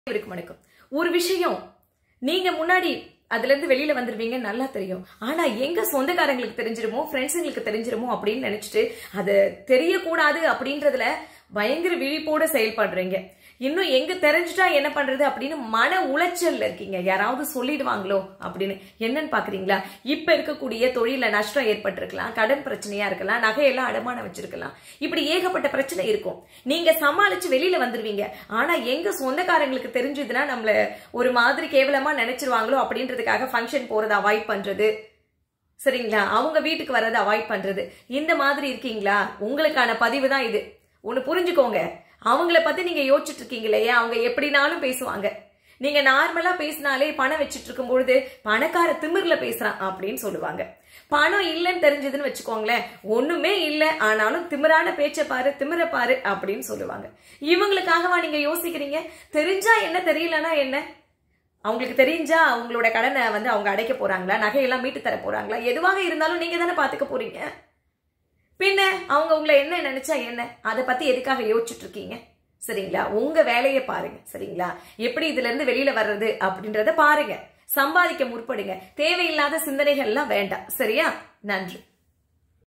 அனைவருக்கும் வணக்கம் ஒரு விஷயம் நீங்க முன்னாடி அதுல இருந்து வெளியில வந்துருவீங்க நல்லா தெரியும் ஆனா எங்க சொந்தக்காரங்களுக்கு தெரிஞ்சிருமோ ஃப்ரெண்ட்ஸுங்களுக்கு தெரிஞ்சிருமோ அப்படின்னு நினைச்சிட்டு அது தெரியக்கூடாது அப்படின்றதுல பயங்கர விழிப்போட செயல்படுறீங்க இன்னும் எங்க தெரிஞ்சுட்டா என்ன பண்றது அப்படின்னு மன உளைச்சல்ல இருக்கீங்க யாராவது சொல்லிடுவாங்களோ அப்படின்னு என்னன்னு பாக்குறீங்களா இப்ப இருக்கக்கூடிய தொழில நஷ்டம் ஏற்பட்டிருக்கலாம் கடன் பிரச்சனையா இருக்கலாம் நகையெல்லாம் அடமானம் வச்சிருக்கலாம் இப்படி ஏகப்பட்ட பிரச்சனை இருக்கும் நீங்க சமாளிச்சு வெளியில வந்துருவீங்க ஆனா எங்க சொந்தக்காரங்களுக்கு தெரிஞ்சதுன்னா நம்மள ஒரு மாதிரி கேவலமா நினைச்சிருவாங்களோ அப்படின்றதுக்காக ஃபங்க்ஷன் போறதை அவாய்ட் பண்றது சரிங்களா அவங்க வீட்டுக்கு வர்றதை அவாய்ட் பண்றது இந்த மாதிரி இருக்கீங்களா உங்களுக்கான பதிவு தான் இது ஒன்னு புரிஞ்சுக்கோங்க அவங்கள பத்தி நீங்க யோசிச்சுட்டு இருக்கீங்க இல்லையா அவங்க எப்படினாலும் பேசுவாங்க நீங்க நார்மலா பேசினாலே பணம் வச்சுட்டு இருக்கும் பொழுது பணக்கார திமிர்ல பேசுறான் அப்படின்னு சொல்லுவாங்க பணம் இல்லைன்னு தெரிஞ்சதுன்னு வச்சுக்கோங்களேன் ஒண்ணுமே இல்லை ஆனாலும் திமிரான பேச்சை பாரு திமிர பாரு அப்படின்னு சொல்லுவாங்க இவங்களுக்காகவா நீங்க யோசிக்கிறீங்க தெரிஞ்சா என்ன தெரியலனா என்ன அவங்களுக்கு தெரிஞ்சா அவங்களோட கடனை வந்து அவங்க அடைக்க போறாங்களா நகையெல்லாம் மீட்டு தர போறாங்களா எதுவாக இருந்தாலும் நீங்க தானே பாத்துக்க போறீங்க பின்ன அவங்க உங்களை என்ன நினைச்சா என்ன அதை பத்தி எதுக்காக யோசிச்சுட்டு இருக்கீங்க சரிங்களா உங்க வேலையை பாருங்க சரிங்களா எப்படி இதுல இருந்து வெளியில வர்றது அப்படின்றத பாருங்க சம்பாதிக்க முற்படுங்க தேவையில்லாத சிந்தனைகள்லாம் வேண்டாம் சரியா நன்றி